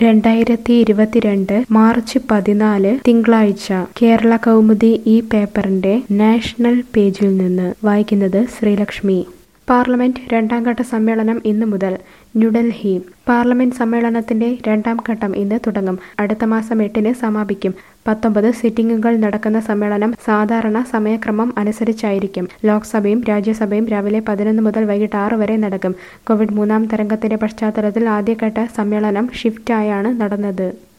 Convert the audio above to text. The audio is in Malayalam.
രണ്ടായിരത്തി ഇരുപത്തിരണ്ട് മാർച്ച് പതിനാല് തിങ്കളാഴ്ച കേരള കൗമുദി ഈ പേപ്പറിന്റെ നാഷണൽ പേജിൽ നിന്ന് വായിക്കുന്നത് ശ്രീലക്ഷ്മി പാർലമെന്റ് രണ്ടാം ഘട്ട സമ്മേളനം ഇന്നു മുതൽ ന്യൂഡൽഹി പാർലമെന്റ് സമ്മേളനത്തിന്റെ രണ്ടാം ഘട്ടം ഇന്ന് തുടങ്ങും അടുത്ത മാസം എട്ടിന് സമാപിക്കും പത്തൊമ്പത് സിറ്റിംഗുകൾ നടക്കുന്ന സമ്മേളനം സാധാരണ സമയക്രമം അനുസരിച്ചായിരിക്കും ലോക്സഭയും രാജ്യസഭയും രാവിലെ പതിനൊന്ന് മുതൽ വൈകിട്ട് ആറ് വരെ നടക്കും കോവിഡ് മൂന്നാം തരംഗത്തിന്റെ പശ്ചാത്തലത്തിൽ ആദ്യഘട്ട സമ്മേളനം ഷിഫ്റ്റായാണ് നടന്നത്